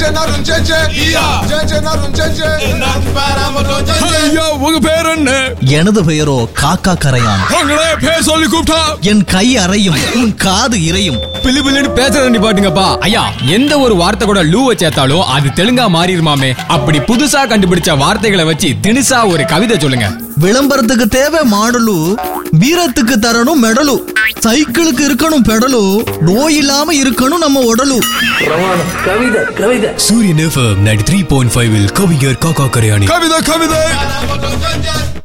நரும் ஜெஜே ஜெஜே நரும் ஜெஜே ஐயா உங்க பேர் என்ன எனது பெயரோ காக்கா கரையான் உங்களே பேர் சொல்லி கூப்பிட்டா என் கை அறையும் உன் காது இறையும் பிளி பிளின்னு பேசுறத நிப்பாட்டுங்கப்பா ஐயா எந்த ஒரு வார்த்தை கூட லூவை சேர்த்தாலும் அது தெலுங்கா மாறிடுமாமே அப்படி புதுசா கண்டுபிடிச்ச வார்த்தைகளை வச்சு தினுசா ஒரு கவிதை சொல்லுங்க விளம்பரத்துக்கு தேவை மாடலு வீரத்துக்கு தரணும் மெடலு சைக்கிளுக்கு இருக்கணும் பெடலு நோய் இல்லாம இருக்கணும் நம்ம உடலு Suryan FM ninety three point five கவிஞர் காக்கா கரையாணி கவிதை கவிதை